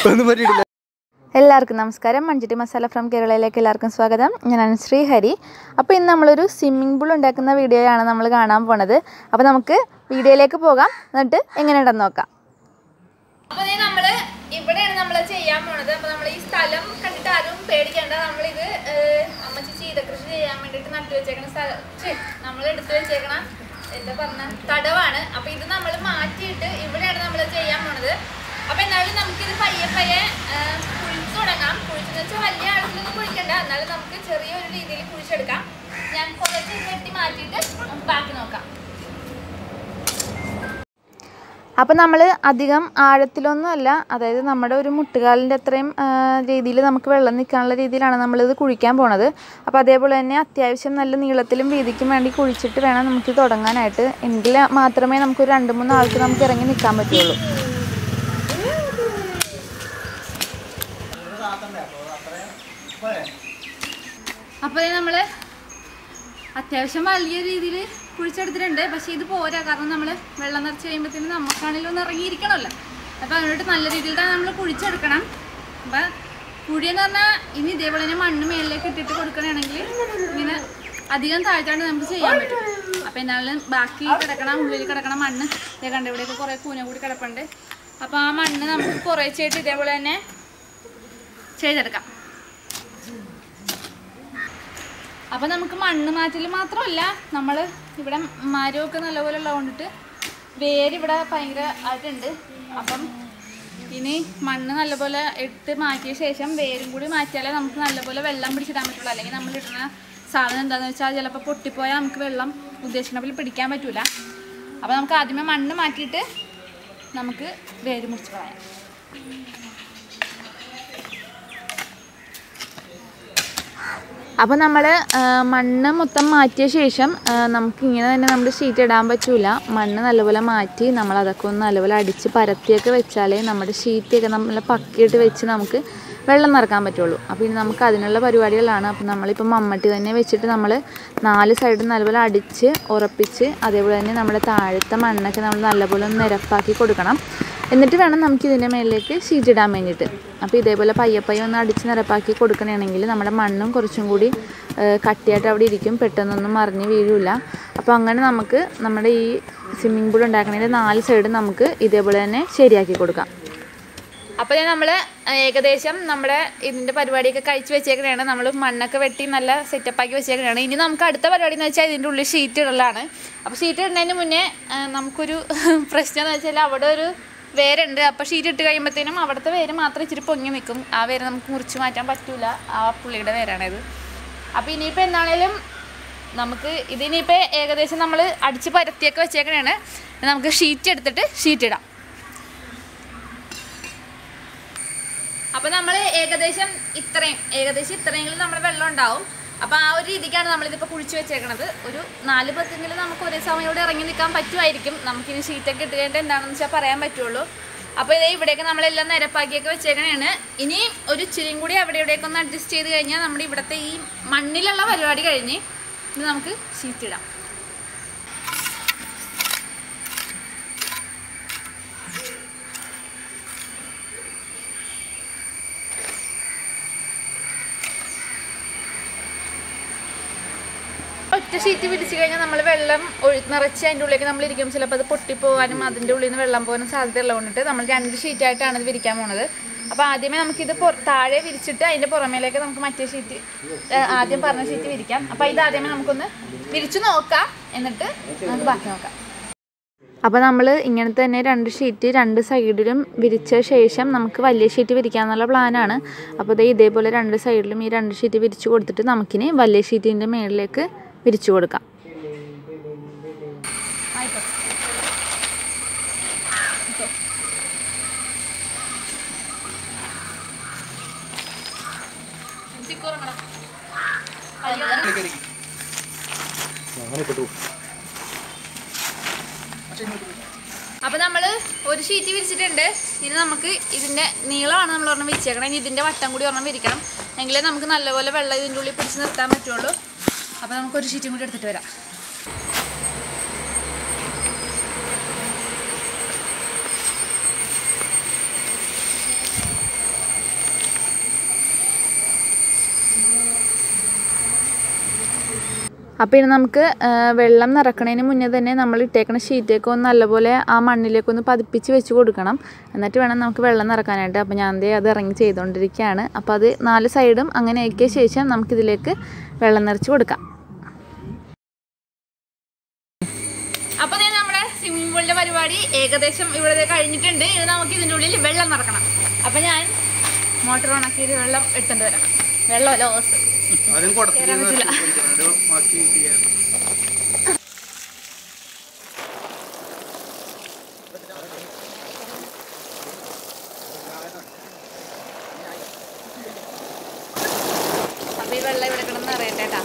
ഒന്നും പറ്റിയിട്ടില്ല എല്ലാവർക്കും നമസ്കാരം മഞ്ചിട്ടി മസാല ഫ്രം കേരളയിലേക്ക് എല്ലാവർക്കും സ്വാഗതം ഞാനാണ് ശ്രീഹരി അപ്പോൾ ഇന്ന് നമ്മളൊരു സ്വിമ്മിംഗ് പൂൾ ഉണ്ടാക്കുന്ന വീഡിയോയാണ് നമ്മൾ കാണാൻ പോണത് അപ്പോൾ നമുക്ക് വീഡിയോയിലേക്ക് പോകാം എന്നിട്ട് എങ്ങനെയുണ്ടെന്ന് നോക്കാം അപ്പൊ ദേ നമ്മള് ഇവിടെയാണ് നമ്മൾ ചെയ്യാൻ പോണത് അപ്പൊ നമ്മൾ ഈ സ്ഥലം കണ്ടിട്ട് ആരും പേടിക്കേണ്ട നമ്മളിത് ഏഹ്, അമ്മച്ചി ചീതകൃഷി ചെയ്യാൻ വേണ്ടിട്ട് നട്ടു വെച്ചേക്കണ സ്ഥലം നമ്മൾ എടുത്തു വെച്ചേക്കണ എന്താ പറഞ്ഞ തടവാണ് അപ്പൊ ഇത് നമ്മൾ മാറ്റിയിട്ട് ഇവിടെയാണ് നമ്മൾ ചെയ്യാൻ പോണത് അപ്പൊ എന്നാലും നമുക്കിത് പയ്യെ പയ്യെ ഏഹ്, കുഴിച്ചു തുടങ്ങാം കുഴിച്ചെന്ന് വെച്ചാൽ വലിയ ആഴത്തിലൊന്നും കുഴിക്കണ്ട എന്നാലും നമുക്ക് ചെറിയൊരു രീതിയിൽ കുഴിച്ചെടുക്കാം ഞാൻ കുറച്ച് വെട്ടി മാറ്റിയിട്ട് നമുക്ക് ബാക്കി നോക്കാം അപ്പോൾ നമ്മൾ അധികം ആഴത്തിലൊന്നും അല്ല അതായത് നമ്മുടെ ഒരു മുട്ടുകാലിൻ്റെ അത്രയും രീതിയിൽ നമുക്ക് വെള്ളം നിൽക്കാനുള്ള രീതിയിലാണ് നമ്മളിത് കുഴിക്കാൻ പോണത് അപ്പോൾ അതേപോലെ തന്നെ അത്യാവശ്യം നല്ല നീളത്തിലും വീതിക്കും വേണ്ടി കുഴിച്ചിട്ട് വേണം നമുക്ക് തുടങ്ങാനായിട്ട് എങ്കിൽ മാത്രമേ നമുക്കൊരു രണ്ട് മൂന്ന് ആൾക്ക് നമുക്ക് ഇറങ്ങി നിൽക്കാൻ പറ്റുള്ളൂ അപ്പോൾ നമ്മൾ അത്യാവശ്യം വലിയ രീതിയിൽ കുഴിച്ചെടുത്തിട്ടുണ്ട് പക്ഷേ ഇത് പോരാ കാരണം നമ്മൾ വെള്ളം നിറച്ച് കഴിയുമ്പോഴത്തേനും നമുക്കാണെങ്കിലും ഒന്ന് ഇറങ്ങിയിരിക്കണമല്ലോ അപ്പോൾ അതിനോട്ട് നല്ല രീതിയിൽ തന്നെ നമ്മൾ കുഴിച്ചെടുക്കണം അപ്പം കുഴിയെന്ന് പറഞ്ഞാൽ ഇനി ഇതേപോലെ തന്നെ മണ്ണ് മേളിലേക്ക് ഇട്ടിട്ട് കൊടുക്കണമെങ്കിൽ ഇങ്ങനെ അധികം താഴ്ത്താണ്ട് നമുക്ക് ചെയ്യാൻ പറ്റും അപ്പോൾ എന്നാലും ബാക്കി കിടക്കണ ഉള്ളിൽ കിടക്കണ മണ്ണ് ഇതേ കണ്ട ഇവിടെയൊക്കെ കുറേ കൂന കൂടി കിടപ്പുണ്ട് അപ്പോൾ ആ മണ്ണ് നമുക്ക് കുറേച്ചായിട്ട് ഇതേപോലെ തന്നെ ചെയ്തെടുക്കാം അപ്പം നമുക്ക് മണ്ണ് മാറ്റൽ മാത്രമല്ല നമ്മൾ ഇവിടെ മരമൊക്കെ നല്ലപോലെ ഉള്ളതുകൊണ്ടിട്ട് വേര് ഇവിടെ ഭയങ്കര ആയിട്ടുണ്ട് അപ്പം ഇനി മണ്ണ് നല്ലപോലെ ഇട്ട് മാറ്റിയ ശേഷം വേരും കൂടി മാറ്റിയാലേ നമുക്ക് നല്ലപോലെ വെള്ളം പിടിച്ചിടാൻ പറ്റുള്ളൂ അല്ലെങ്കിൽ നമ്മൾ ഇടുന്ന സാധനം എന്താണെന്ന് വെച്ചാൽ ചിലപ്പോൾ പൊട്ടിപ്പോയാൽ നമുക്ക് വെള്ളം ഉദ്ദേശിക്കുന്ന പോലെ പിടിക്കാൻ പറ്റില്ല അപ്പോൾ നമുക്ക് ആദ്യമേ മണ്ണ് മാറ്റിയിട്ട് നമുക്ക് വേര് മുറിച്ച് കളയാം അപ്പോൾ നമ്മൾ മണ്ണ് മൊത്തം മാറ്റിയ ശേഷം ആ, നമുക്ക് ഇങ്ങനെ തന്നെ നമ്മുടെ ഷീറ്റ് ഇടാൻ പറ്റൂല മണ്ണ് നല്ലപോലെ മാറ്റി നമ്മൾ അതൊക്കെ ഒന്ന് നല്ലപോലെ അടിച്ച് പരത്തിയൊക്കെ വെച്ചാലേ നമ്മുടെ ഷീറ്റൊക്കെ നമ്മൾ പക്കിയിട്ട് വെച്ച് നമുക്ക് വെള്ളം നിറക്കാൻ പറ്റുള്ളൂ അപ്പോൾ ഇനി നമുക്ക് അതിനുള്ള പരിപാടികളാണ് അപ്പോൾ നമ്മളിപ്പോൾ മമ്മട്ടി തന്നെ വെച്ചിട്ട് നമ്മൾ നാല് സൈഡും നല്ലപോലെ അടിച്ച് ഉറപ്പിച്ച് അതേപോലെ തന്നെ നമ്മുടെ താഴത്തെ മണ്ണൊക്കെ നമ്മൾ നല്ലപോലെ ഒന്ന് നിരപ്പാക്കി കൊടുക്കണം എന്നിട്ട് വേണം നമുക്ക് ഇതിൻ്റെ മേലിലേക്ക് ഷീറ്റ് ഇടാൻ വേണ്ടിയിട്ട് അപ്പോൾ ഇതേപോലെ പയ്യെ പയ്യെ ഒന്ന് അടിച്ച് നിരപ്പാക്കി കൊടുക്കണമെങ്കിൽ നമ്മുടെ മണ്ണും കുറച്ചും കൂടി ഏഹ്, കട്ടിയായിട്ട് അവിടെ ഇരിക്കും പെട്ടെന്നൊന്നും മറിഞ്ഞ് വീഴില്ല അപ്പോൾ അങ്ങനെ നമുക്ക് നമ്മുടെ ഈ സ്വിമ്മിംഗ് പൂൾ ഉണ്ടാക്കണതിൻ്റെ നാല് സൈഡും നമുക്ക് ഇതേപോലെ തന്നെ ശരിയാക്കി കൊടുക്കാം അപ്പോൾ നമ്മൾ ഏകദേശം നമ്മുടെ ഇതിൻ്റെ പരിപാടിയൊക്കെ കഴിച്ച് വെച്ചേക്കണതാണ് നമ്മൾ മണ്ണൊക്കെ വെട്ടി നല്ല സെറ്റപ്പാക്കി വെച്ചേക്കണതാണ് ഇനി നമുക്ക് അടുത്ത പരിപാടി എന്ന് വെച്ചാൽ ഇതിൻ്റെ ഉള്ളിൽ ഷീറ്റ് ഇടലാണ് അപ്പോൾ ഷീറ്റ് ഇടുന്നതിന് മുന്നേ ആ, നമുക്കൊരു പ്രശ്നം എന്ന് വെച്ചാൽ അവിടെ ഒരു വേരുണ്ട് അപ്പോൾ ഷീറ്റ് ഇട്ട് കഴിയുമ്പോഴത്തേനും അവിടുത്തെ വേര് മാത്രം ഇച്ചിരി പൊങ്ങി നിൽക്കും ആ വേര് നമുക്ക് മുറിച്ച് മാറ്റാൻ പറ്റൂല ആ പുള്ളിയുടെ വേരാണിത് അപ്പോൾ ഇനിയിപ്പോൾ എന്താണേലും നമുക്ക് ഇതിനിപ്പോൾ ഏകദേശം നമ്മൾ അടിച്ച് പരത്തിയൊക്കെ വെച്ചേക്കണതാണ് നമുക്ക് ഷീറ്റ് എടുത്തിട്ട് ഷീറ്റ് ഇടാം അപ്പൊ നമ്മൾ ഏകദേശം ഇത്രയും ഏകദേശം ഇത്രയെങ്കിലും നമ്മുടെ വെള്ളം ഉണ്ടാവും അപ്പൊ ആ ഒരു രീതിക്കാണ് നമ്മളിതിപ്പോൾ കുഴിച്ച് വെച്ചേക്കണത് ഒരു നാല് പത്തെങ്കിലും നമുക്ക് ഒരേ സമയം ഇവിടെ ഇറങ്ങി നിൽക്കാൻ പറ്റുമായിരിക്കും നമുക്കിനി ഷീറ്റൊക്കെ ഇട്ട് കഴിഞ്ഞിട്ട് എന്താണെന്ന് വെച്ചാൽ പറയാൻ പറ്റുള്ളൂ അപ്പോൾ ഇതേ ഇവിടെയൊക്കെ നമ്മളെല്ലാം നിരപ്പാക്കിയൊക്കെ വെച്ചേക്കണേണ് ഇനി ഒരു ഇച്ചിരിയും കൂടി അവിടെ ഇവിടെയൊക്കെ ഒന്ന് അഡ്ജസ്റ്റ് ചെയ്ത് കഴിഞ്ഞാൽ നമ്മുടെ ഇവിടുത്തെ ഈ മണ്ണിലുള്ള പരിപാടി കഴിഞ്ഞ് ഇനി നമുക്ക് ഷീറ്റ് ഇടാം ഒറ്റ ഷീറ്റ് പിടിച്ചു കഴിഞ്ഞാൽ നമ്മൾ വെള്ളം ഒഴി നിറച്ച് അതിൻ്റെ ഉള്ളിലേക്ക് നമ്മൾ ഇരിക്കും ചിലപ്പോൾ അത് പൊട്ടിപ്പോകാനും അതിൻ്റെ ഉള്ളിൽ നിന്ന് വെള്ളം പോകാനും സാധ്യത ഉള്ളതുകൊണ്ടിട്ട് നമ്മൾ രണ്ട് ഷീറ്റായിട്ടാണ് ഇത് വിരിക്കാൻ പോണത് അപ്പോൾ ആദ്യമേ നമുക്കിത് പൊ- താഴെ വിരിച്ചിട്ട് അതിൻ്റെ പുറമേലേക്ക് നമുക്ക് മറ്റേ ഷീറ്റ് ആദ്യം പറഞ്ഞ ഷീറ്റ് വിരിക്കാം അപ്പോൾ ഇത് ആദ്യമേ നമുക്കൊന്ന് വിരിച്ചു നോക്കാം എന്നിട്ട് നമുക്ക് ബാക്കി നോക്കാം അപ്പോൾ നമ്മൾ ഇങ്ങനത്തെ തന്നെ രണ്ട് ഷീറ്റ് രണ്ട് സൈഡിലും വിരിച്ച ശേഷം നമുക്ക് വലിയ ഷീറ്റ് വിരിക്കാന്നുള്ള പ്ലാനാണ് അപ്പോൾ ദേ ഇതേപോലെ രണ്ട് സൈഡിലും ഈ രണ്ട് ഷീറ്റ് വിരിച്ചു കൊടുത്തിട്ട് നമുക്കിനി വലിയ ഷീറ്റിൻ്റെ മുകളിലേക്ക് വിരിച്ചു കൊടുക്കാം ആയിക്കോട്ടെ ചിക്കുറങ്ങണം അങ്ങനെ പെട്ടു അപ്പൊ നമ്മള് ഒരു ഷീറ്റ് വിരിച്ചിട്ടുണ്ട് ഇനി നമുക്ക് ഇതിന്റെ നീളമാണ് നമ്മൾ ഒരെണ്ണം വിരിച്ചേക്കണം ഇനി ഇതിന്റെ വട്ടം കൂടി ഒരെണ്ണം വിരിക്കണം എങ്കിലേ നമുക്ക് നല്ലപോലെ വെള്ളം ഇതിൻ്റെ ഉള്ളിൽ പിടിച്ച് നിർത്താൻ പറ്റുള്ളൂ അപ്പൊ നമുക്ക് ഒരു ഷീറ്റും കൂടി എടുത്തിട്ട് വരാം അപ്പോൾ ഇനി നമുക്ക് ആ, വെള്ളം നിറക്കണതിന് മുന്നേ തന്നെ നമ്മൾ ഇട്ടേക്കണ ഷീറ്റൊക്കെ ഒന്ന് നല്ലപോലെ ആ മണ്ണിലേക്ക് ഒന്ന് പതിപ്പിച്ച് വെച്ച് കൊടുക്കണം എന്നിട്ട് വേണം നമുക്ക് വെള്ളം നിറക്കാനായിട്ട് അപ്പോൾ ഞാൻ ദേ അത് ഇറങ്ങി ചെയ്തുകൊണ്ടിരിക്കുകയാണ് അപ്പോൾ അത് നാല് സൈഡും അങ്ങനെ ആക്കിയ ശേഷം നമുക്കിതിലേക്ക് വെള്ളം നിറച്ച് കൊടുക്കാം അപ്പൊ ദേ നമ്മുടെ സ്വിമ്മിംഗ് പൂളിന്റെ പരിപാടി ഏകദേശം ഇവിടെ കഴിഞ്ഞിട്ടുണ്ട് ഇനി നമുക്ക് ഇതിന്റെ ഉള്ളിൽ വെള്ളം നിറക്കണം അപ്പൊ ഞാൻ മോട്ടോർ ഓണാക്കി ഒരു വെള്ളം എടുത്തോണ്ട് വരാം വെള്ളമല്ല ഓസ് ആദ്യം കുടത്തിൽ കേറാൻ പറ്റില്ല. ബാക്കി ചെയ്യാം അപ്പൊ ഈ വെള്ളം ഇവിടെ കിടന്ന് നിറയട്ടെ കേട്ടാ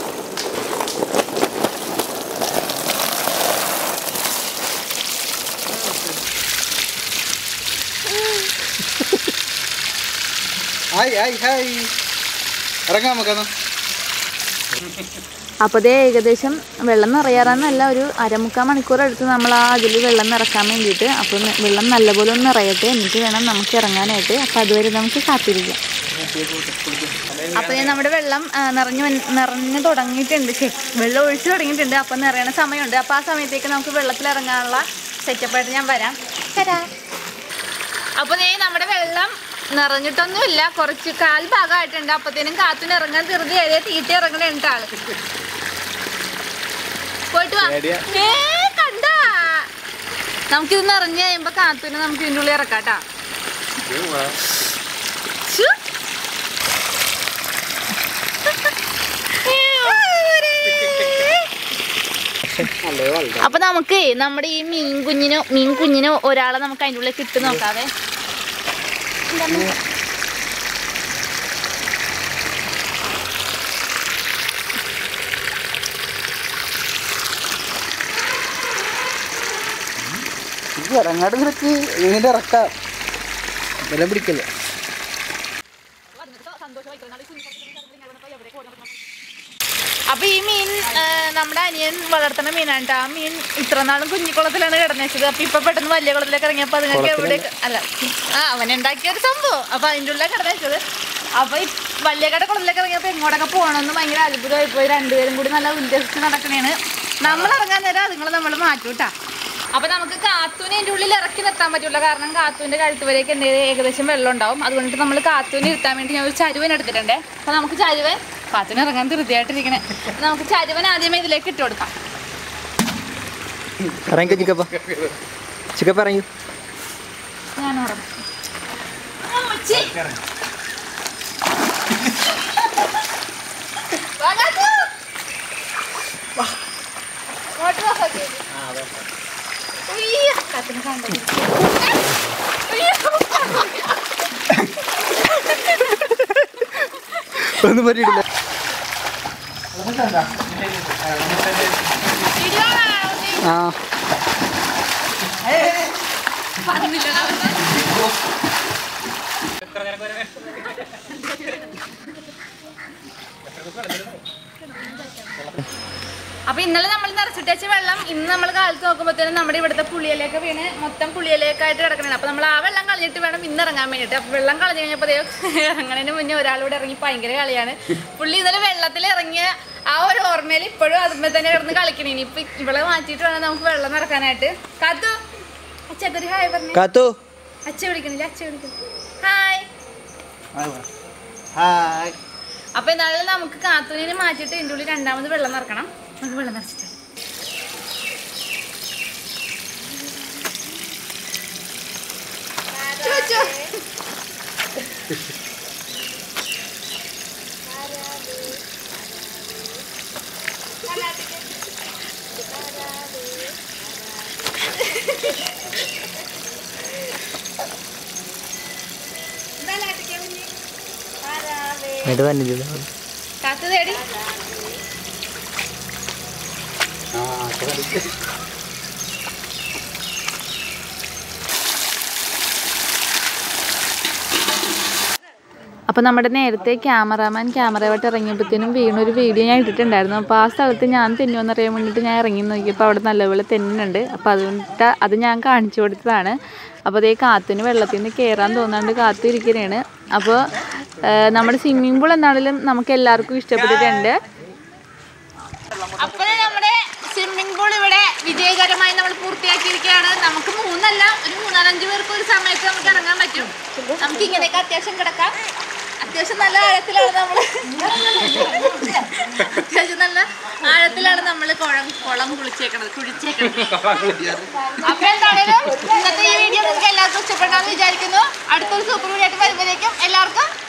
ഹായ് ഹായ് ഹായ് ഇറങ്ങാം നമുക്കെന്നാ അപ്പോൾ ദേ ഏകദേശം വെള്ളം നിറയാറാന്നല്ല ഒരു അരമുക്കാൽ മണിക്കൂർ എടുത്ത് നമ്മൾ ആ അതിൽ വെള്ളം നിറക്കാൻ വേണ്ടിയിട്ട് അപ്പോൾ ന- വെള്ളം നല്ലപോലെ ഒന്ന് നിറയട്ടെ എന്നിട്ട് വേണം നമുക്ക് ഇറങ്ങാനായിട്ട് അപ്പോൾ അതുവരെ നമുക്ക് കാത്തിരിക്കാം അപ്പോൾ ഞാൻ നമ്മുടെ വെള്ളം ആ, നിറഞ്ഞു വന്ന്- നിറഞ്ഞു തുടങ്ങിയിട്ടുണ്ട് ശരി വെള്ളം ഒഴിച്ചു തുടങ്ങിയിട്ടുണ്ട് അപ്പോൾ നിറയണ സമയമുണ്ട് അപ്പോൾ ആ സമയത്തേക്ക് നമുക്ക് വെള്ളത്തിൽ ഇറങ്ങാനുള്ള സെറ്റപ്പായിട്ട് ഞാൻ വരാം തരാം അപ്പൊ ദേ നമ്മുടെ വെള്ളം നിറഞ്ഞിട്ടൊന്നുമില്ല കുറച്ച് കാൽ ഭാഗമായിട്ടുണ്ട് അപ്പത്തേനും കാത്തിന് ഇറങ്ങാൻ ധൃതി ഏതേ തീറ്റ ഇറങ്ങണ ഉണ്ട് ആള് പോയിട്ട് വാ പേടിയാ. ഏ കണ്ടാ നമുക്കിത് നിറഞ്ഞു കഴിയുമ്പോ കാത്തുനെ നമുക്ക് ഇതിൻ്റെ ഉള്ളിൽ ഇറക്കാട്ടാ ശ്ശു. അപ്പോൾ നമുക്ക് നമ്മുടെ ഈ മീൻ കുഞ്ഞിന് മീൻ കുഞ്ഞിന് ഒരാളെ നമുക്ക് അതിൻ്റെ ഉള്ളിൽ കിട്ടി നോക്കാവേ ഇറങ്ങാട് നിനക്ക് ഇതിന്റെ ഇറക്കാം വില പിടിക്കല്ലേ അപ്പൊ ഈ മീൻ ആ, നമ്മുടെ അനിയൻ വളർത്തുന്ന മീനാണ് ട്ടോ. ആ മീൻ ഇത്ര നാളും കുഞ്ഞിക്കുളത്തിലാണ് കിടന്നത് അപ്പൊ ഇപ്പൊ പെട്ടെന്ന് വലിയ കുളത്തിലേക്ക് ഇറങ്ങിയപ്പോ അതുങ്ങൾക്ക് എവിടെ അല്ല ആ അവൻ ഉണ്ടാക്കിയ ഒരു സംഭവം അപ്പൊ അതിൻ്റെ ഉള്ളിൽ കിടന്നത് അപ്പൊ ഈ വലിയ കട കുളത്തിലേക്ക് ഇറങ്ങിയപ്പോ എങ്ങോട്ടൊക്കെ പോകണമെന്ന് ഭയങ്കര അത്ഭുതമായി പോയി രണ്ടുപേരും കൂടി നല്ല ഉല്ലസിച്ച് നടക്കണേണ് നമ്മൾ ഇറങ്ങാൻ നേരം അതുങ്ങൾ നമ്മൾ മാറ്റൂട്ടാ അപ്പൊ നമുക്ക് കാത്തൂനെ ഇതിന്റെ ഉള്ളിൽ ഇറക്കി നിർത്താൻ പറ്റില്ല കാരണം കാത്തൂന്റെ കഴുത്ത് വരേക്ക് എന്തെങ്കിലും ഏകദേശം വെള്ളം ഉണ്ടാവും അതുകൊണ്ട് നമ്മൾ കാത്തൂനെ ഇരുത്താൻ വേണ്ടി ഞാൻ ഒരു ചരുവൻ എടുത്തിട്ടുണ്ട് അപ്പൊ നമുക്ക് ചരുവൻ കാത്തൂന് ഇറങ്ങാൻ ധൃതിയായിട്ടിരിക്കണേ അപ്പൊ നമുക്ക് ചരുവൻ ആദ്യമേ ഇതിലേക്ക് ഇട്ട് കൊടുക്കാം ഇറങ്ങിക്കോ ചിക്കപ്പ ചിക്കപ്പ ഇറങ്ങി ഞാൻ ഉറങ്ങും അമ്മച്ചി. വാ, കാത്തു. വാ. മോട്ടർ ഓഫ് ആക്കി വെക്ക്. ഉയ്യ, കാത്തിനെ കണ്ടത്. ഉയ്യ. ഒന്നും പറ്റിയിട്ടില്ല ഇടിവാ, ഉണ്ണി. ആ പറഞ്ഞില്ലടാ അവന്. അപ്പൊ ഇന്നലെ നമ്മൾ നിറച്ചിട്ട് വെച്ച വെള്ളം ഇന്ന് നമ്മൾ കാലത്ത് നോക്കുമ്പോഴത്തേനും നമ്മുടെ ഇവിടുത്തെ പുളിയിലേക്ക് വീണ് മൊത്തം പുളിയിലേക്കായിട്ട് കിടക്കണേ അപ്പൊ നമ്മൾ ആ വെള്ളം കളഞ്ഞിട്ട് വേണം ഇന്ന് ഇറങ്ങാൻ വേണ്ടിയിട്ട് അപ്പൊ വെള്ളം കളഞ്ഞു കഴിഞ്ഞപ്പോൾ ഇറങ്ങണതിന് മുന്നേ ഒരാളൂടെ ഇറങ്ങി ഭയങ്കര കളിയാണ് പുള്ളി ഇന്നലെ വെള്ളത്തിൽ ഇറങ്ങിയ ആ ഒരു ഓർമ്മയിൽ ഇപ്പോഴും അതുമ്പോൾ തന്നെ കിടന്ന് കളിക്കണേ ഇനി ഇപ്പൊ ഇവിടെ മാറ്റിയിട്ട് വേണം നമുക്ക് വെള്ളം നിറക്കാനായിട്ട് കാത്തു അച്ഛക്കൊരു ഹായ് പറഞ്ഞു കാത്തു അച്ഛ വിളിക്കണില്ല അച്ഛ വിളിക്കുന്നു ഹായ് ഹായ് അപ്പൊ എന്നാലും നമുക്ക് കാത്തൂനെ മാറ്റിയിട്ട് ഇതിൻ്റെ ഉള്ളിൽ രണ്ടാമത് വെള്ളം നിറക്കണം നമുക്ക് വെള്ളം നിറച്ചിട്ട് ചോ, ചോ. എന്നിട്ട് തന്നെ ചെയ്തു കാത്തു തേടി ആ അപ്പോൾ നമ്മുടെ നേരത്തെ ക്യാമറാമാൻ ക്യാമറയായിട്ട് ഇറങ്ങിയപ്പോഴത്തേനും വീണൊരു വീഡിയോ ഞാൻ ഇട്ടിട്ടുണ്ടായിരുന്നു അപ്പോൾ ആ സ്ഥലത്ത് ഞാൻ തെന്നുമെന്ന് അറിയാൻ വേണ്ടിയിട്ട് ഞാൻ ഇറങ്ങി നോക്കിയപ്പോൾ അവിടെ നല്ലപോലെ തെന്നുണ്ട് അപ്പോൾ അതുകൊണ്ട് അത് ഞാൻ കാണിച്ചു കൊടുത്തതാണ് അപ്പോൾ അതേ കാത്തിന് വെള്ളത്തിൽ നിന്ന് കയറാൻ തോന്നാണ്ട് കാത്തിരിക്കണേണ് അപ്പോൾ നമ്മുടെ സ്വിമ്മിംഗ് പൂൾ എന്താണെങ്കിലും നമുക്ക് എല്ലാവർക്കും ഇഷ്ടപ്പെട്ടിട്ടുണ്ട് അപ്പോൾ നമ്മുടെ സ്വിമ്മിംഗ് പൂൾ ഇവിടെ വിജയകരമായി നമ്മൾ പൂർത്തിയാക്കിയിരിക്കുകയാണ് നമുക്ക് മൂന്നല്ല ഒരു മൂന്നാലഞ്ച് പേർക്ക് ഒരു സമയത്ത് നമുക്ക് ഇറങ്ങാൻ പറ്റും നമുക്ക് ഇങ്ങനെയൊക്കെ അത്യാവശ്യം കിടക്കാം അത്യാവശ്യം നല്ല ആഴത്തിലാണ് നമ്മൾ അത്യാവശ്യം നല്ല ആഴത്തിലാണ് നമ്മൾ കുളം കുളം കുളിച്ചേക്കണത് കുഴിച്ചേക്കണത് അപ്പൊ എന്താണേലും ഇന്നത്തെ ഈ വീഡിയോ നിങ്ങൾക്ക് എല്ലാവർക്കും ഇഷ്ടപ്പെട്ടാന്ന് വിചാരിക്കുന്നു അടുത്തൊരു സൂപ്പർ വീഡിയോ ആയിട്ട് വരുമ്പോഴേക്കും എല്ലാവർക്കും